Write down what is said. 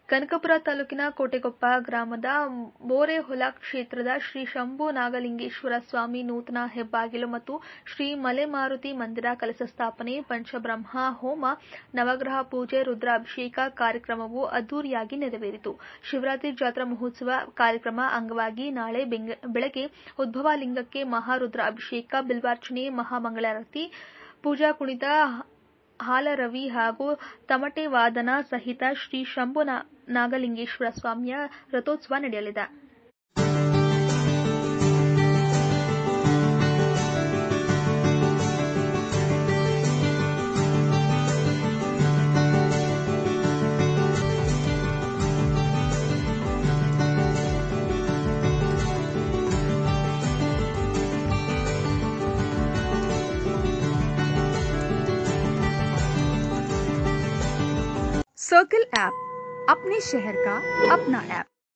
ಕನಕಪುರ ತಾಲೂಕಿನ ಕೋಟೆಕೊಪ್ಪ ಗ್ರಾಮದ ಬೋರೆಹೊಲ ಕ್ಷೇತ್ರದ ಶ್ರೀ ಶಂಭು ನಾಗಲಿಂಗೇಶ್ವರ ಸ್ವಾಮಿ ನೂತನ ಹೆಬ್ಬಾಗಿಲು ಮತ್ತು ಶ್ರೀ ಮಲೆಮಾರುತಿ ಮಂದಿರ ಕಲಶ ಸ್ಥಾಪನೆ ಪಂಚಬ್ರಹ್ಮ ಹೋಮ ನವಗ್ರಹ ಪೂಜೆ ರುದ್ರಾಭಿಷೇಕ ಕಾರ್ಯಕ್ರಮವು ಅದ್ದೂರಿಯಾಗಿ ನೆರವೇರಿತು ಶಿವರಾತ್ರಿ ಜಾತ್ರಾ ಮಹೋತ್ಸವ ಕಾರ್ಯಕ್ರಮ ಅಂಗವಾಗಿ ನಾಳೆ ಬೆಳಗ್ಗೆ ಉದ್ಭವ ಲಿಂಗಕ್ಕೆ ಮಹಾರುದ್ರ ಅಭಿಷೇಕ ಬಿಲ್ವಾರ್ಚನೆ ಮಹಾಮಂಗಳಾರತಿ ಪೂಜಾ ಕುಣಿತ ಹಾಲರವಿ ಹಾಗೂ ತಮಟೆ ವಾದನ ಸಹಿತ ಶ್ರೀ ಶಂಭು ನಾಗಲಿಂಗೇಶ್ವರ ಸ್ವಾಮಿಯ ರಥೋತ್ಸವ ನಡೆಯಲಿದೆ सर्कल ऐप अपने शहर का अपना ऐप